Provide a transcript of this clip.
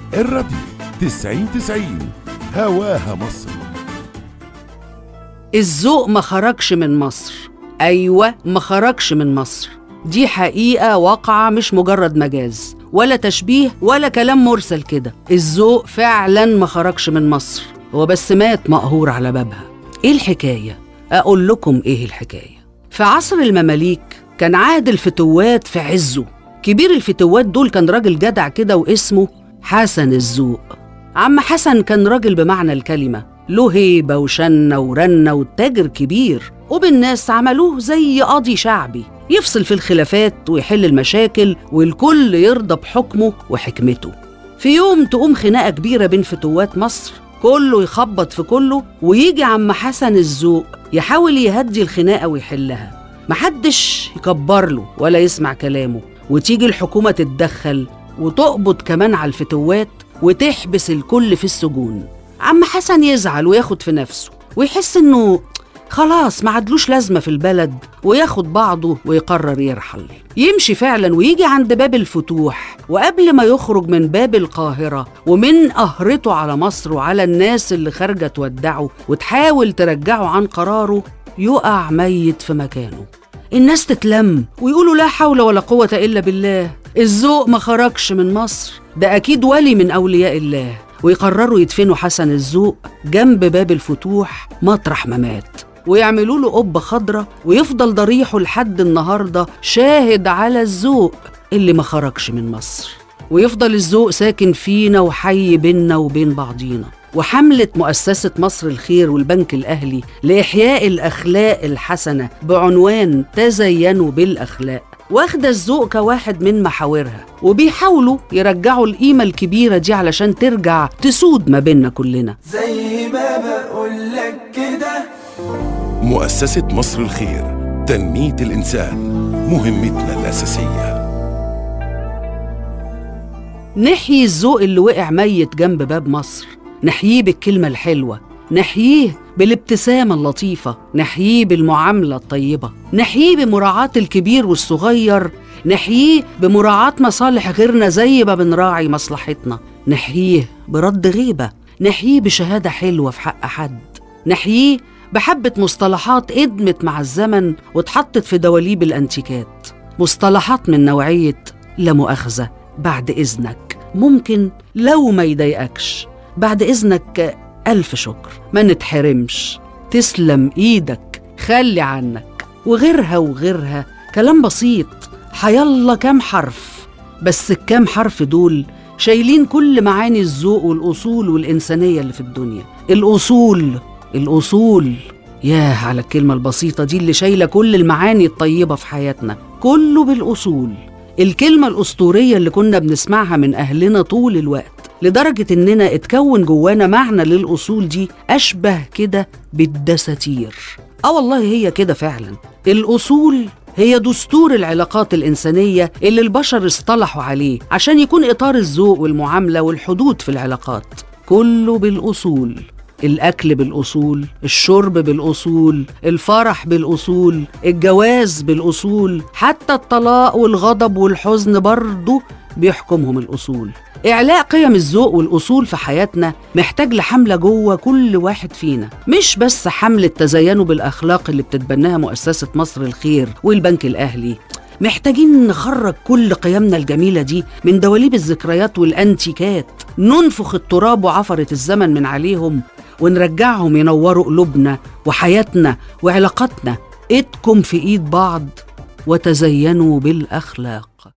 الراديو 90 90 هواها مصر الذوق ما خرجش من مصر أيوة ما خرجش من مصر دي حقيقة واقعة مش مجرد مجاز ولا تشبيه ولا كلام مرسل كده الذوق فعلا ما خرجش من مصر هو بس مات مقهور على بابها ايه الحكاية؟ أقول لكم ايه الحكاية في عصر المماليك كان عهد الفتوات في عزه كبير الفتوات دول كان راجل جدع كده واسمه حسن الذوق عم حسن كان راجل بمعنى الكلمة له هيبة وشنة ورنة وتاجر كبير وبالناس عملوه زي قاضي شعبي يفصل في الخلافات ويحل المشاكل والكل يرضى بحكمه وحكمته في يوم تقوم خناقة كبيرة بين فتوات مصر كله يخبط في كله ويجي عم حسن الذوق يحاول يهدي الخناقة ويحلها محدش يكبر له ولا يسمع كلامه وتيجي الحكومة تتدخل وتقبض كمان على الفتوات وتحبس الكل في السجون عم حسن يزعل وياخد في نفسه ويحس انه خلاص ما عدلوش لازمة في البلد وياخد بعضه ويقرر يرحل يمشي فعلا ويجي عند باب الفتوح وقبل ما يخرج من باب القاهرة ومن قهرته على مصر وعلى الناس اللي خارجة تودعه وتحاول ترجعه عن قراره يقع ميت في مكانه الناس تتلم ويقولوا لا حول ولا قوة إلا بالله الذوق ما خرجش من مصر ده أكيد ولي من أولياء الله ويقرروا يدفنوا حسن الذوق جنب باب الفتوح مطرح ما مات ويعملوا له قبة خضرة ويفضل ضريحه لحد النهاردة شاهد على الذوق اللي ما خرجش من مصر ويفضل الذوق ساكن فينا وحي بينا وبين بعضينا وحملة مؤسسة مصر الخير والبنك الأهلي لإحياء الأخلاق الحسنة بعنوان تزينوا بالأخلاق واخدة الذوق كواحد من محاورها وبيحاولوا يرجعوا القيمة الكبيرة دي علشان ترجع تسود ما بيننا كلنا زي ما بقولك كده مؤسسة مصر الخير تنمية الإنسان مهمتنا الأساسية نحيي الذوق اللي وقع ميت جنب باب مصر نحييه بالكلمة الحلوة نحييه بالابتسامة اللطيفة نحييه بالمعاملة الطيبة نحييه بمراعاة الكبير والصغير نحييه بمراعاة مصالح غيرنا زي ما بنراعي مصلحتنا نحييه برد غيبة نحييه بشهادة حلوة في حق حد نحييه بحبة مصطلحات ادمت مع الزمن واتحطت في دواليب الانتيكات مصطلحات من نوعية لا مؤاخذة بعد إذنك ممكن لو ما يضايقكش بعد إذنك ألف شكر ما نتحرمش تسلم إيدك خلي عنك وغيرها وغيرها كلام بسيط حيالله كام حرف بس الكام حرف دول شايلين كل معاني الذوق والأصول والإنسانية اللي في الدنيا الأصول الأصول ياه على الكلمة البسيطة دي اللي شايلة كل المعاني الطيبة في حياتنا كله بالأصول الكلمة الأسطورية اللي كنا بنسمعها من أهلنا طول الوقت لدرجة إننا اتكون جوانا معنى للأصول دي أشبه كده بالدساتير آه والله هي كده فعلا الأصول هي دستور العلاقات الإنسانية اللي البشر اصطلحوا عليه عشان يكون إطار الذوق والمعاملة والحدود في العلاقات كله بالأصول الأكل بالأصول الشرب بالأصول الفرح بالأصول الجواز بالأصول حتى الطلاق والغضب والحزن برضه بيحكمهم الأصول إعلاء قيم الذوق والأصول في حياتنا محتاج لحملة جوه كل واحد فينا مش بس حملة تزينوا بالأخلاق اللي بتتبناها مؤسسة مصر الخير والبنك الأهلي محتاجين نخرج كل قيمنا الجميلة دي من دواليب الذكريات والأنتيكات ننفخ التراب وعفرة الزمن من عليهم ونرجعهم ينوروا قلوبنا وحياتنا وعلاقاتنا ايدكم في ايد بعض وتزينوا بالاخلاق